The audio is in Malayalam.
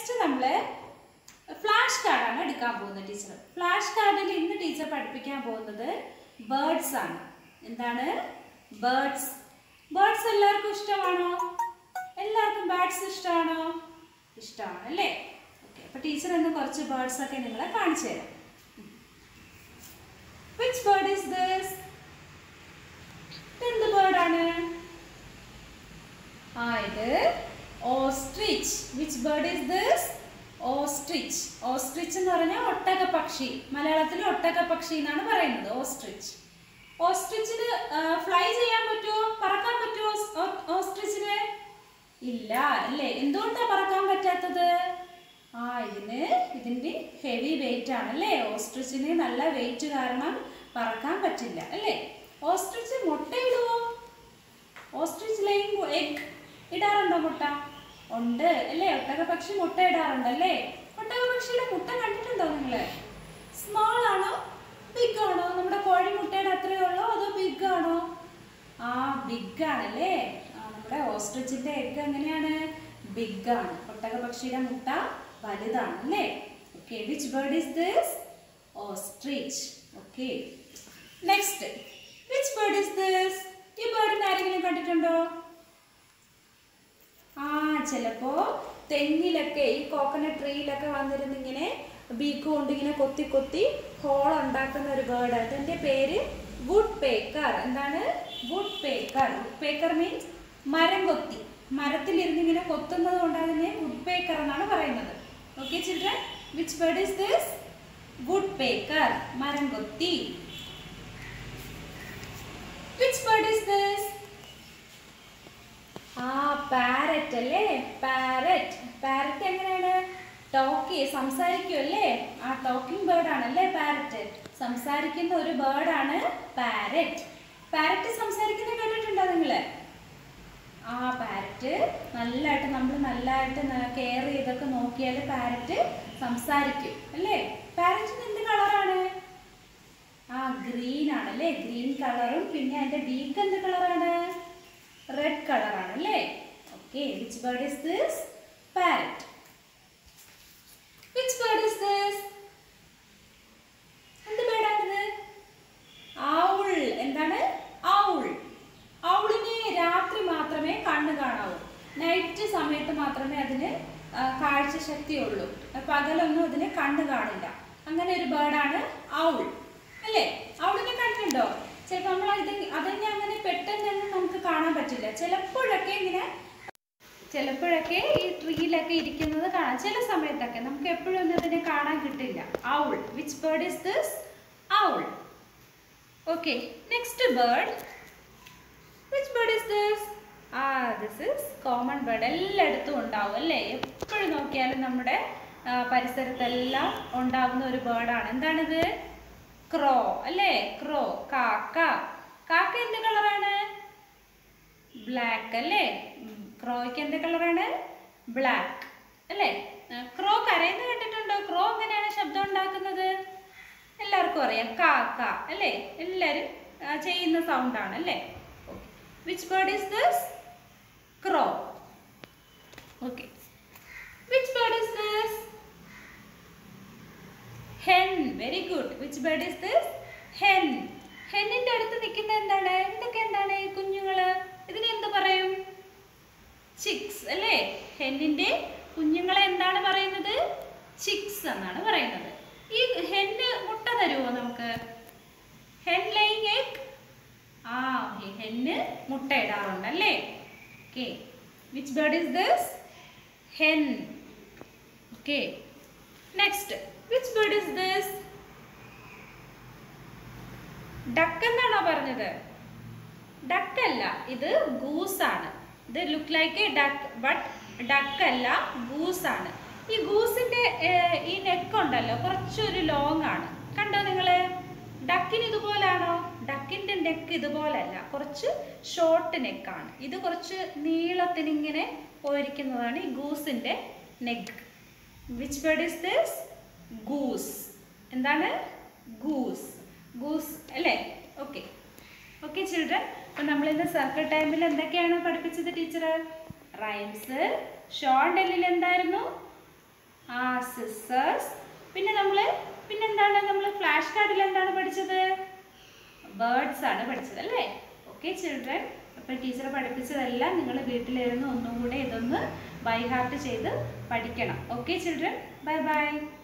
നെക്സ്റ്റ് നമ്മൾ ഫ്ലാഷ് കാർഡാണ് എടുക്കാൻ പോകുന്നത് ടീച്ചർ ഫ്ലാഷ് കാർഡിൽ ഇന്ന് ടീച്ചർ പഠിപ്പിക്കാൻ പോകുന്നത് ബേർഡ്സ് ആണ് എന്താണ് ബേർഡ്സ് ബേർഡ്സ് എല്ലാവർക്കും ഇഷ്ടമാണോ എല്ലാവർക്കും ബേർഡ്സ് ഇഷ്ടമാണോ ഇഷ്ടമാണ് അല്ലേ ഓക്കെ അപ്പോൾ ടീച്ചർ ഇന്ന് കുറച്ച് ബേർഡ്സ് ഒക്കെ നിങ്ങളെ കാണിച്ചു തരാം വിച്ച് ബേർഡ് ഇസ് ദിസ് എന്ത് ബേർഡാണ് ആ ഇത് ostrich which bird is this ostrich ostrich എന്ന് പറഞ്ഞാൽ ഒട്ടക പക്ഷി മലയാളത്തിൽ ഒട്ടക പക്ഷി എന്നാണ് പറയുന്നത് ഓസ്ട്രിച്ച് ഓസ്ട്രിച്ചിന് ഫ്ലൈ ചെയ്യാൻ പറ്റുമോ പറക്കാൻ പറ്റുമോ ഓസ്ട്രിച്ചിന് ഇല്ല അല്ലേ എന്തുകൊണ്ടാണ് പറക്കാൻ പറ്റാത്തത് ആ ഇതിന് ഇതിൻ്റെ ഹെവി വെയിറ്റ് ആണ് അല്ലേ ഓസ്ട്രിച്ചിന് നല്ല വെയിറ്റ് കാരണം പറക്കാൻ പറ്റില്ല അല്ലേ ഓസ്ട്രിച്ച് മുട്ടയിടുവോ ഓസ്ട്രിച്ച് ലെയിങ് എഗ് ഇടാറുണ്ടോ മുട്ട ഉണ്ട് അല്ലേ ഒട്ടക പക്ഷി മുട്ട ഇടാറുണ്ട് അല്ലേ ഒട്ടക പക്ഷിയുടെ മുട്ട കണ്ടിട്ടുണ്ടോ നിങ്ങൾ സ്മോൾ ആണോ ബിഗ് ആണോ നമ്മുടെ കോഴി മുട്ടയുടെ അത്രയേ ഉള്ളൂ അതോ ബിഗ് ആണോ ആ ബിഗ് ആണല്ലേ ആ നമ്മുടെ ഓസ്ട്രിച്ചിന്റെ എഗ് എങ്ങനെയാണ് ബിഗ് ആണ് ഒട്ടക പക്ഷിയുടെ മുട്ട വലുതാണ് അല്ലേ okay which bird is this ostrich okay next which bird is this ഈ ബേർഡിനെ ആരെങ്കിലും കണ്ടിട്ടുണ്ടോ ആ ചിലപ്പോ തെങ്ങിലൊക്കെ ഈ കോക്കനട്ട് ട്രീയിലൊക്കെ വന്നിരുന്ന് ഇങ്ങനെ ബീക്ക് കൊണ്ട് ഇങ്ങനെ കൊത്തി കൊത്തി ഹോൾ ഉണ്ടാക്കുന്ന ഒരു ബേർഡ് അതിന്റെ പേര് വുഡ് പേക്കർ എന്താണ് woodpecker woodpecker means മരം കൊത്തി മരത്തിലിരുന്ന് ഇങ്ങനെ കൊത്തുന്നത് കൊണ്ട് അതിനെ വുഡ് പേക്കർ എന്നാണ് പറയുന്നത് okay children which bird is this woodpecker മരം കൊത്തി വിച്ച് ബേർഡ് ഇസ് ദിസ് ആ പാരറ്റ് അല്ലേ പാരറ്റ് പാരറ്റ് എങ്ങനെയാണ് ടോക്കി സംസാരിക്കും അല്ലേ ആ ടോക്കിംഗ് ബേർഡ് ആണല്ലേ പാരറ്റ് സംസാരിക്കുന്ന ഒരു ബേർഡാണ് പാരറ്റ് പാരറ്റ് സംസാരിക്കുന്നത് കേട്ടിട്ടുണ്ടോ നിങ്ങള് ആ പാരറ്റ് നല്ലതായിട്ട് നമ്മൾ നല്ലതായിട്ട് കെയർ ചെയ്തൊക്കെ നോക്കിയാൽ പാരറ്റ് സംസാരിക്കും അല്ലേ പാരറ്റിന് എന്ത് കളറാണ് ആ ഗ്രീൻ ആണല്ലേ ഗ്രീൻ കളറും പിന്നെ അതിന്റെ ബീക്ക് എന്ത് കളറാണ് റെഡ് കളറാണ് അല്ലേ okay which bird is this parrot which bird is this എന്ത് ബേർഡാണിത് ഔൾ എന്താണ് ഔൾ ഔളിന് രാത്രി മാത്രമേ കണ്ണ് കാണാവൂ നൈറ്റ് സമയത്ത് മാത്രമേ അതിന് ആ, കാഴ്ച ശക്തിയുള്ളൂ പകലൊന്നും അതിന് കണ്ണ് കാണില്ല അങ്ങനെ ഒരു ബേർഡാണ് ഔൾ അല്ലേ ഔളിനെ കണ്ടിട്ടുണ്ടോ ചിലപ്പോൾ നമ്മൾ ഇത് അതിനെ അങ്ങനെ പെട്ടെന്നൊന്നും നമുക്ക് കാണാൻ പറ്റില്ല ചിലപ്പോഴൊക്കെ ഇങ്ങനെ ചിലപ്പോഴൊക്കെ ഈ ട്രീയിലൊക്കെ ഇരിക്കുന്നത് കാണാം ചില സമയത്തൊക്കെ നമുക്ക് എപ്പോഴും ഒന്നും അതിനെ കാണാൻ കിട്ടില്ല owl which bird is this owl okay next bird which bird is this ആ ദിസ് ഇസ് കോമൺ ബേർഡ് എല്ലായിടത്തും ഉണ്ടാവും അല്ലേ എപ്പോഴും നോക്കിയാലും നമ്മുടെ ആ, പരിസരത്തെല്ലാം ഉണ്ടാവുന്ന ഒരു ബേർഡാണ് എന്താണിത് ക്രോ അല്ലേ ക്രോ കാക്ക കാക്ക എന്ത് കളറാണ് ബ്ലാക്ക് അല്ലേ ക്രോയ്ക്ക് എന്ത് കളറാണ് ബ്ലാക്ക് അല്ലേ ആ, ക്രോ കരയുന്ന കേട്ടിട്ടുണ്ടോ ക്രോ എങ്ങനെയാണ് ശബ്ദം ഉണ്ടാക്കുന്നത് എല്ലാവർക്കും അറിയാം കാ കാ അല്ലേ എല്ലാവരും ആ, ചെയ്യുന്ന സൗണ്ടാണ് അല്ലേ which bird is this crow okay which bird is this hen very good which bird is this hen ഹെന്നിന്റെ അടുത്ത് നിൽക്കുന്ന എന്താണ് ഇതൊക്കെ എന്താണ് ഈ കുഞ്ഞുങ്ങള് ഇതിന് എന്ത് പറയും ചിക്സ് അല്ലേ ഹെന്നിന്റെ കുഞ്ഞുങ്ങളെ എന്താണ് പറയുന്നത് ചിക്സ് എന്നാണ് പറയുന്നത് ഈ ഹെന്ന് മുട്ട തരുമോ നമുക്ക് ഹെൻ ലെയിങ് എഗ് ആ ഈ ഹെന്ന് മുട്ട ഇടാറുണ്ട് അല്ലേ okay which bird is this hen okay next which bird is this duck എന്നാണോ പറഞ്ഞത് ഡക്ക് അല്ല ഇത് ഗൂസ് ആണ് ഇത് look like a duck but duck അല്ല ഗൂസ് ആണ് ഈ ഗൂസിന്റെ ഏർ, ഈ നെക്ക് ഉണ്ടല്ലോ കുറച്ചൊരു ലോങ് ആണ് കണ്ടോ നിങ്ങള് ഡക്കിന് ഇതുപോലാണോ ഡക്കിന്റെ നെക്ക് ഇതുപോലല്ല കുറച്ച് ഷോർട്ട് നെക്കാണ് ഇത് കുറച്ച് നീളത്തിനിങ്ങനെ പോയിരിക്കുന്നതാണ് ഈ ഗൂസിന്റെ neck which bird is this goose എന്താണ് ഗൂസ് ഗൂസ് അല്ലേ ഓക്കെ ഓക്കെ ചിൽഡ്രൻ അപ്പം നമ്മളിന്ന് സർക്കിൾ ടൈമിൽ എന്തൊക്കെയാണ് പഠിപ്പിച്ചത് ടീച്ചർ റൈംസ് ഷോൺ ഡെല്ലിൽ എന്തായിരുന്നു സിസേഴ്സ് പിന്നെ നമ്മൾ പിന്നെന്താണ് നമ്മൾ ഫ്ലാഷ് കാർഡിൽ എന്താണ് പഠിച്ചത് ബേർഡ്സ് ആണ് പഠിച്ചത് അല്ലേ ഓക്കെ ചിൽഡ്രൻ അപ്പോൾ ടീച്ചർ പഠിപ്പിച്ചതെല്ലാം നിങ്ങൾ വീട്ടിലിരുന്ന് ഒന്നും കൂടെ ഇതൊന്ന് ബൈ ഹാർട്ട് ചെയ്ത് പഠിക്കണം ഓക്കെ ചിൽഡ്രൻ ബൈ ബൈ